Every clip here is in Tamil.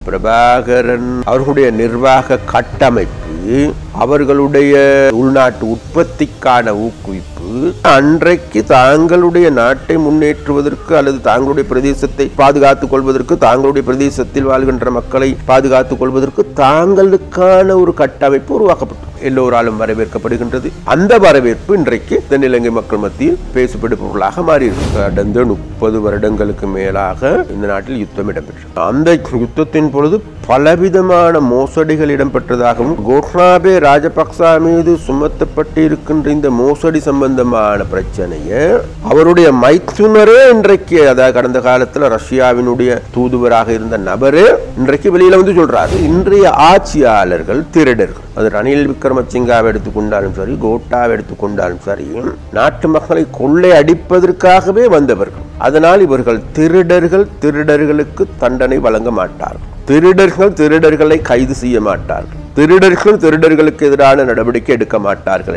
பிரபாகரன் அவர்களுடைய நிர்வாக கட்டமைப்பு அவர்களுடைய உள்நாட்டு உற்பத்திக்கான ஊக்குவிப்பு அன்றைக்கு தாங்களுடைய நாட்டை முன்னேற்றுவதற்கு அல்லது தாங்களுடைய பிரதேசத்தை பாதுகாத்துக் கொள்வதற்கு தாங்களுடைய பிரதேசத்தில் வாழ்கின்ற மக்களை பாதுகாத்துக் கொள்வதற்கு தாங்களுக்கான ஒரு கட்டமைப்பு உருவாக்கப்பட்டது எல்லோராலும் வரவேற்கப்படுகின்றது அந்த வரவேற்பு இன்றைக்கு தென்னிலங்கை மக்கள் மத்தியில் பேசுபடு பொருளாக மாறியிருக்கு கடந்த முப்பது வருடங்களுக்கு மேலாக இந்த நாட்டில் யுத்தம் இடம்பெற்றது அந்த யுத்தத்தின் பொழுது பலவிதமான மோசடிகள் இடம்பெற்றதாகவும் கோட்னாபே ராஜபக்சா மீது சுமத்தப்பட்டு இருக்கின்ற இந்த மோசடி சம்பந்தமான பிரச்சனையை அவருடைய மைத்துனரே இன்றைக்கு அதாவது கடந்த காலத்தில் ரஷ்யாவினுடைய தூதுவராக இருந்த நபரே இன்றைக்கு வெளியில வந்து சொல்றாரு இன்றைய ஆட்சியாளர்கள் திருடர்கள் அது ரணில் விக்ரமசிங்காவை எடுத்துக்கொண்டாலும் சரி கோட்டாவை எடுத்துக்கொண்டாலும் சரி நாட்டு மக்களை கொள்ளை அடிப்பதற்காகவே வந்தவர்கள் அதனால் இவர்கள் திருடர்கள் திருடர்களுக்கு தண்டனை வழங்க மாட்டார்கள் திருடர்கள் திருடர்களை கைது செய்ய மாட்டார்கள் திருடர்கள் திருடர்களுக்கு எதிரான நடவடிக்கை எடுக்க மாட்டார்கள்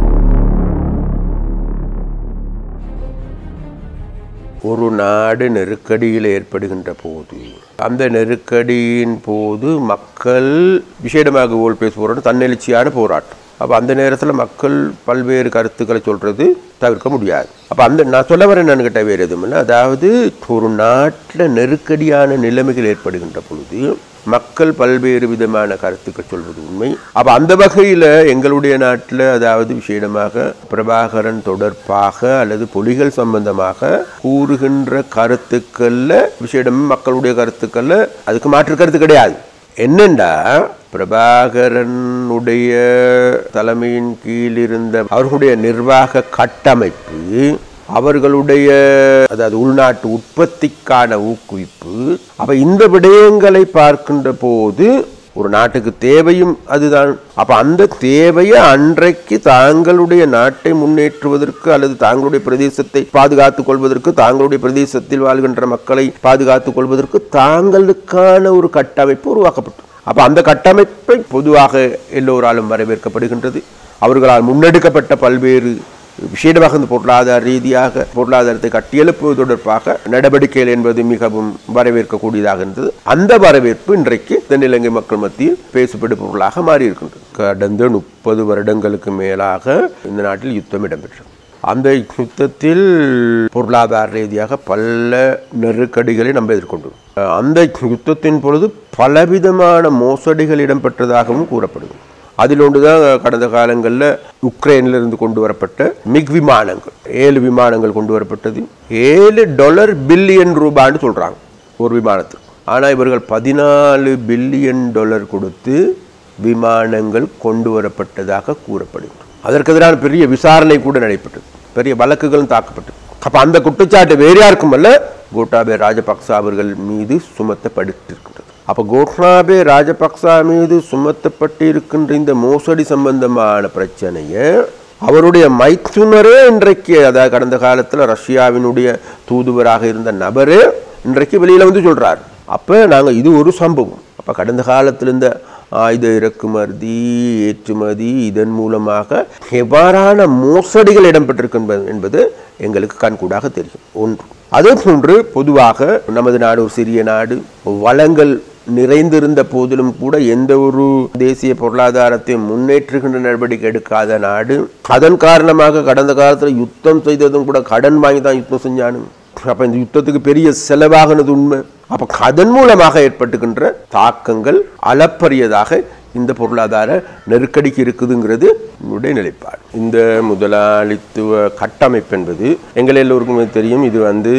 ஒரு நாடு நெருக்கடியில் ஏற்படுகின்ற போது அந்த நெருக்கடியின் போது மக்கள் விசேடமாக ஓல் பேசுவோம் தன்னெழுச்சியான போராட்டம் அப்போ அந்த நேரத்தில் மக்கள் பல்வேறு கருத்துக்களை சொல்கிறது தவிர்க்க முடியாது அப்போ அந்த நான் சொல்ல வரேன் நான் கிட்ட வேறு எதுவும் இல்லை அதாவது ஒரு நாட்டில் நெருக்கடியான நிலைமைகள் ஏற்படுகின்ற பொழுது மக்கள் பல்வேறு விதமான கருத்துக்கள் சொல்வது உண்மை அப்போ அந்த வகையில் எங்களுடைய நாட்டில் அதாவது விசேடமாக பிரபாகரன் தொடர்பாக அல்லது புலிகள் சம்பந்தமாக கூறுகின்ற கருத்துக்களில் விசேடம் மக்களுடைய கருத்துக்களில் அதுக்கு மாற்று கருத்து கிடையாது என்னண்டா பிரபாகரனுடைய தலைமையின் கீழ் இருந்த அவர்களுடைய நிர்வாக கட்டமைப்பு அவர்களுடைய அதாவது உள்நாட்டு உற்பத்திக்கான ஊக்குவிப்பு அப்ப இந்த விடயங்களை பார்க்கின்ற போது ஒரு நாட்டுக்கு தேவையும் அதுதான் அப்ப அந்த தேவையை அன்றைக்கு தாங்களுடைய நாட்டை முன்னேற்றுவதற்கு அல்லது தாங்களுடைய பிரதேசத்தை பாதுகாத்துக் கொள்வதற்கு தாங்களுடைய பிரதேசத்தில் வாழ்கின்ற மக்களை பாதுகாத்துக் கொள்வதற்கு தாங்களுக்கான ஒரு கட்டமைப்பு உருவாக்கப்பட்டது அப்ப அந்த கட்டமைப்பை பொதுவாக எல்லோராலும் வரவேற்கப்படுகின்றது அவர்களால் முன்னெடுக்கப்பட்ட பல்வேறு விசேடமாக இந்த பொருளாதார ரீதியாக பொருளாதாரத்தை கட்டியெழுப்புவது தொடர்பாக நடவடிக்கைகள் என்பது மிகவும் வரவேற்கக்கூடியதாக இருந்தது அந்த வரவேற்பு இன்றைக்கு தென்னிலங்கை மக்கள் மத்தியில் பேசுபடு பொருளாக மாறியிருக்கின்றது கடந்த முப்பது வருடங்களுக்கு மேலாக இந்த நாட்டில் யுத்தம் இடம்பெற்றது அந்த யுத்தத்தில் பொருளாதார ரீதியாக பல நெருக்கடிகளை நம்ம எதிர்கொண்டோம் அந்த யுத்தத்தின் பொழுது பலவிதமான மோசடிகள் இடம்பெற்றதாகவும் கூறப்படுது அதில் ஒன்றுதான் கடந்த காலங்களில் உக்ரைனிலிருந்து கொண்டு வரப்பட்ட மிக் விமானங்கள் ஏழு விமானங்கள் கொண்டு வரப்பட்டது ஏழு டாலர் பில்லியன் ரூபான்னு சொல்கிறாங்க ஒரு விமானத்துக்கு ஆனால் இவர்கள் பதினாலு பில்லியன் டாலர் கொடுத்து விமானங்கள் கொண்டு வரப்பட்டதாக கூறப்படுகிறது அதற்கு எதிரான பெரிய விசாரணை கூட நடைபெற்றது பெரிய வழக்குகளும் தாக்கப்பட்டது அப்போ அந்த குற்றச்சாட்டு வேறு யாருக்கும் அல்ல கோட்டாபே ராஜபக்ச அவர்கள் மீது சுமத்தப்பட்டிருக்கின்றது அப்போ கோட்னாபே ராஜபக்சா மீது சுமத்தப்பட்டு இருக்கின்ற இந்த மோசடி சம்பந்தமான பிரச்சனையை அவருடைய மைத்துனரே இன்றைக்கு அதாவது கடந்த காலத்தில் ரஷ்யாவினுடைய தூதுவராக இருந்த நபரே இன்றைக்கு வெளியில் வந்து சொல்கிறார் அப்போ நாங்கள் இது ஒரு சம்பவம் அப்போ கடந்த காலத்தில் இந்த ஆயுத இறக்குமதி ஏற்றுமதி இதன் மூலமாக எவ்வாறான மோசடிகள் இடம்பெற்றிருக்கின்றது என்பது எங்களுக்கு கண்கூடாக தெரியும் ஒன்று அதே போன்று பொதுவாக நமது நாடு ஒரு சிறிய நாடு வளங்கள் நிறைந்திருந்த போதிலும் கூட எந்த ஒரு தேசிய பொருளாதாரத்தை முன்னேற்றுகின்ற நடவடிக்கை எடுக்காத நாடு அதன் காரணமாக கடந்த காலத்தில் யுத்தம் செய்ததும் கூட கடன் வாங்கி தான் யுத்தம் செஞ்சானு அப்ப இந்த யுத்தத்துக்கு பெரிய செலவாகினது உண்மை அப்ப அதன் மூலமாக ஏற்பட்டுகின்ற தாக்கங்கள் அளப்பரியதாக இந்த பொருளாதார நெருக்கடிக்கு இருக்குதுங்கிறது என்னுடைய நிலைப்பாடு இந்த முதலாளித்துவ கட்டமைப்பு என்பது எங்கள் எல்லோருக்குமே தெரியும் இது வந்து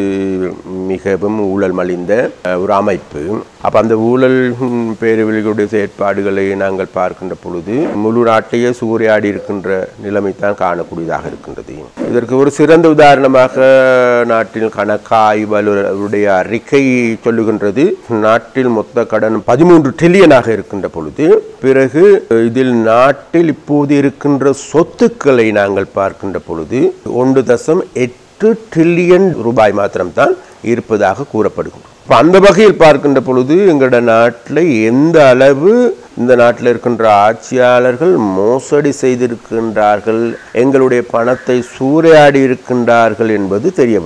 மிகவும் ஊழல் மலிந்த ஒரு அமைப்பு அப்போ அந்த ஊழல் பேரவழிகளுடைய செயற்பாடுகளை நாங்கள் பார்க்கின்ற பொழுது முழு நாட்டையே சூறையாடி இருக்கின்ற நிலைமை தான் காணக்கூடியதாக இருக்கின்றது இதற்கு ஒரு சிறந்த உதாரணமாக நாட்டில் கணக்காய்வலுடைய அறிக்கை சொல்லுகின்றது நாட்டில் மொத்த கடன் பதிமூன்று ட்ரில்லியனாக இருக்கின்ற பொழுது பிறகு இதில் நாட்டில் இப்போது இருக்கின்ற சொத்துக்களை நாங்கள் பார்க்கின்ற பொழுது ஒன்று தசம் எட்டு ட்ரில்லியன் ரூபாய் மாத்திரம்தான் இருப்பதாக கூறப்படுகின்றது இப்போ அந்த வகையில் பார்க்கின்ற பொழுது எங்களோட நாட்டில் எந்த அளவு இந்த நாட்டில் இருக்கின்ற ஆட்சியாளர்கள் மோசடி செய்திருக்கின்றார்கள் எங்களுடைய பணத்தை சூறையாடி இருக்கின்றார்கள் என்பது தெரிய வருது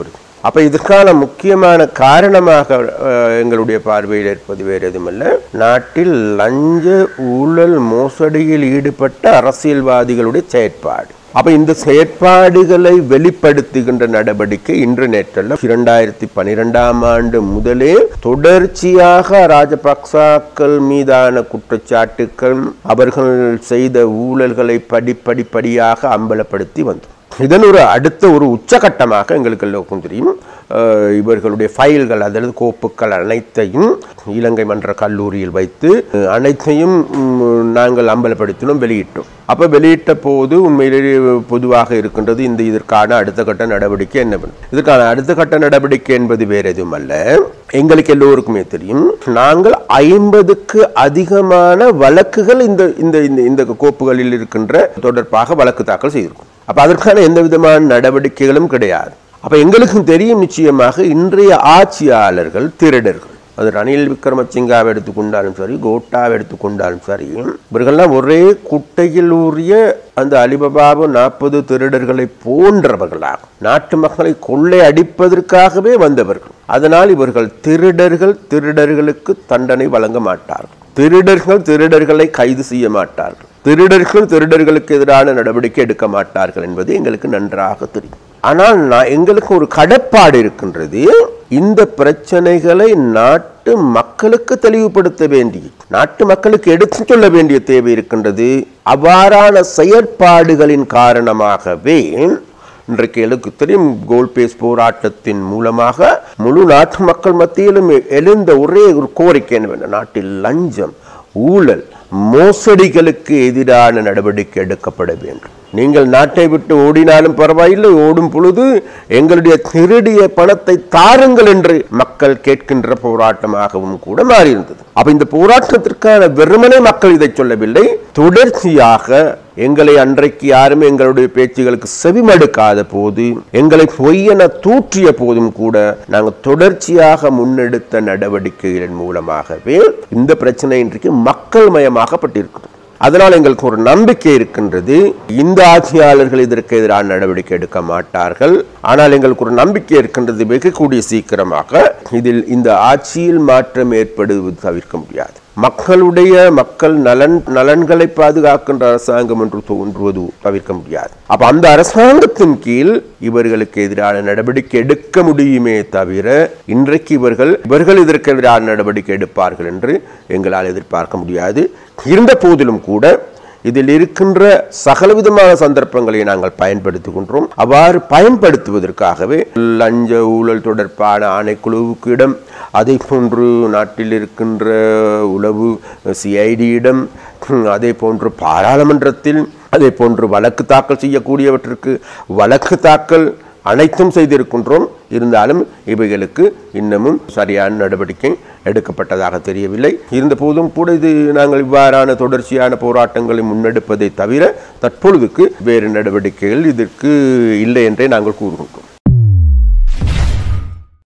அப்ப இதற்கான முக்கியமான காரணமாக அஹ், எங்களுடைய பார்வையில் இருப்பது வேறு எதுவுமல்ல நாட்டில் லஞ்ச ஊழல் மோசடியில் ஈடுபட்ட அரசியல்வாதிகளுடைய செயற்பாடு அப்ப இந்த செயற்பாடுகளை வெளிப்படுத்துகின்ற நடவடிக்கை இன்று நேற்றல்ல இரண்டாயிரத்தி பனிரெண்டாம் ஆண்டு முதலே தொடர்ச்சியாக ராஜபக்சாக்கள் மீதான குற்றச்சாட்டுக்கள் அவர்கள் செய்த ஊழல்களை படிப்படிப்படியாக அம்பலப்படுத்தி வந்தோம் இதன் ஒரு அடுத்த ஒரு உச்சகட்டமாக எங்களுக்கு எல்லோருக்கும் தெரியும் அஹ், இவர்களுடைய ஃபைல்கள் அதாவது கோப்புக்கள் அனைத்தையும் இலங்கை மன்ற கல்லூரியில் வைத்து அஹ், அனைத்தையும் ம், நாங்கள் அம்பலப்படுத்தினோம் வெளியிட்டோம் அப்போ வெளியிட்ட போது உண்மையிலேயே பொதுவாக இருக்கின்றது இந்த இதற்கான அடுத்த கட்ட நடவடிக்கை என்ன பண்ணும் இதற்கான அடுத்த கட்ட நடவடிக்கை என்பது வேற எதுவும் அல்ல எங்களுக்கு எல்லோருக்குமே தெரியும் நாங்கள் ஐம்பதுக்கு அதிகமான வழக்குகள் இந்த இந்த இந்த- இந்த கோப்புகளில் இருக்கின்ற தொடர்பாக வழக்கு தாக்கல் செய்திருக்கும் அப்ப அதற்கான எந்த விதமான நடவடிக்கைகளும் கிடையாது அப்ப எங்களுக்கும் தெரியும் நிச்சயமாக இன்றைய ஆட்சியாளர்கள் திருடர்கள் அது ரணில் விக்ரமசிங்காவை எடுத்துக்கொண்டாலும் சரி கோட்டாவை எடுத்துக்கொண்டாலும் சரி இவர்கள்லாம் ஒரே குட்டையில் ஊறிய அந்த அலிபபாபு நாற்பது திருடர்களை போன்றவர்களாகும் நாட்டு மக்களை கொள்ளை அடிப்பதற்காகவே வந்தவர்கள் அதனால் இவர்கள் திருடர்கள் திருடர்களுக்கு தண்டனை வழங்க மாட்டார்கள் திருடர்கள் திருடர்களை கைது செய்ய மாட்டார்கள் திருடர்கள் திருடர்களுக்கு எதிரான நடவடிக்கை எடுக்க மாட்டார்கள் என்பது எங்களுக்கு நன்றாக தெரியும் ஆனால் நான் எங்களுக்கு ஒரு கடப்பாடு இருக்கின்றது இந்த பிரச்சனைகளை நாட்டு மக்களுக்கு தெளிவுபடுத்த வேண்டிய நாட்டு மக்களுக்கு எடுத்துச் சொல்ல வேண்டிய தேவை இருக்கின்றது அவ்வாறான செயற்பாடுகளின் காரணமாகவே இன்றைக்கு எனக்கு தெரியும் கோல்பேஸ் போராட்டத்தின் மூலமாக முழு நாட்டு மக்கள் மத்தியிலும் எழுந்த ஒரே ஒரு கோரிக்கை என்னவென்றால் நாட்டில் லஞ்சம் ஊழல் மோசடிகளுக்கு எதிரான நடவடிக்கை எடுக்கப்பட வேண்டும் நீங்கள் நாட்டை விட்டு ஓடினாலும் பரவாயில்லை ஓடும் பொழுது எங்களுடைய திருடிய பணத்தை தாருங்கள் என்று மக்கள் கேட்கின்ற போராட்டமாகவும் கூட மாறியிருந்தது அப்ப இந்த போராட்டத்திற்கான வெறுமனே மக்கள் இதை சொல்லவில்லை தொடர்ச்சியாக எங்களை அன்றைக்கு யாருமே எங்களுடைய பேச்சுகளுக்கு செவிமடுக்காத போது எங்களை பொய்யென தூற்றிய போதும் கூட நாங்கள் தொடர்ச்சியாக முன்னெடுத்த நடவடிக்கைகளின் மூலமாகவே இந்த பிரச்சனை இன்றைக்கு மக்கள் மயமாக்கப்பட்டிருக்கிறது அதனால் எங்களுக்கு ஒரு நம்பிக்கை இருக்கின்றது இந்த ஆட்சியாளர்கள் இதற்கு எதிரான நடவடிக்கை எடுக்க மாட்டார்கள் ஆனால் எங்களுக்கு ஒரு நம்பிக்கை இருக்கின்றது வெகு கூடிய சீக்கிரமாக இதில் இந்த ஆட்சியில் மாற்றம் ஏற்படுவது தவிர்க்க முடியாது மக்களுடைய மக்கள் நலன் நலன்களை பாதுகாக்கின்ற அரசாங்கம் என்று தோன்றுவது தவிர்க்க முடியாது அப்ப அந்த அரசாங்கத்தின் கீழ் இவர்களுக்கு எதிரான நடவடிக்கை எடுக்க முடியுமே தவிர இன்றைக்கு இவர்கள் இவர்கள் இதற்கு எதிரான நடவடிக்கை எடுப்பார்கள் என்று எங்களால் எதிர்பார்க்க முடியாது இருந்த போதிலும் கூட இதில் இருக்கின்ற சகலவிதமான சந்தர்ப்பங்களை நாங்கள் பயன்படுத்துகின்றோம் அவ்வாறு பயன்படுத்துவதற்காகவே லஞ்ச ஊழல் தொடர்பான ஆணைக்குழுவுக்கு இடம் அதே போன்று நாட்டில் இருக்கின்ற உளவு சிஐடியிடம் அதே போன்று பாராளுமன்றத்தில் அதே போன்று வழக்கு தாக்கல் செய்யக்கூடியவற்றிற்கு வழக்கு தாக்கல் அனைத்தும் செய்திருக்கின்றோம் இருந்தாலும் இவைகளுக்கு இன்னமும் சரியான நடவடிக்கை எடுக்கப்பட்டதாக தெரியவில்லை இருந்த போதும் கூட இது நாங்கள் இவ்வாறான தொடர்ச்சியான போராட்டங்களை முன்னெடுப்பதை தவிர தற்பொழுதுக்கு வேறு நடவடிக்கைகள் இதற்கு இல்லை என்றே நாங்கள் கூறுகின்றோம்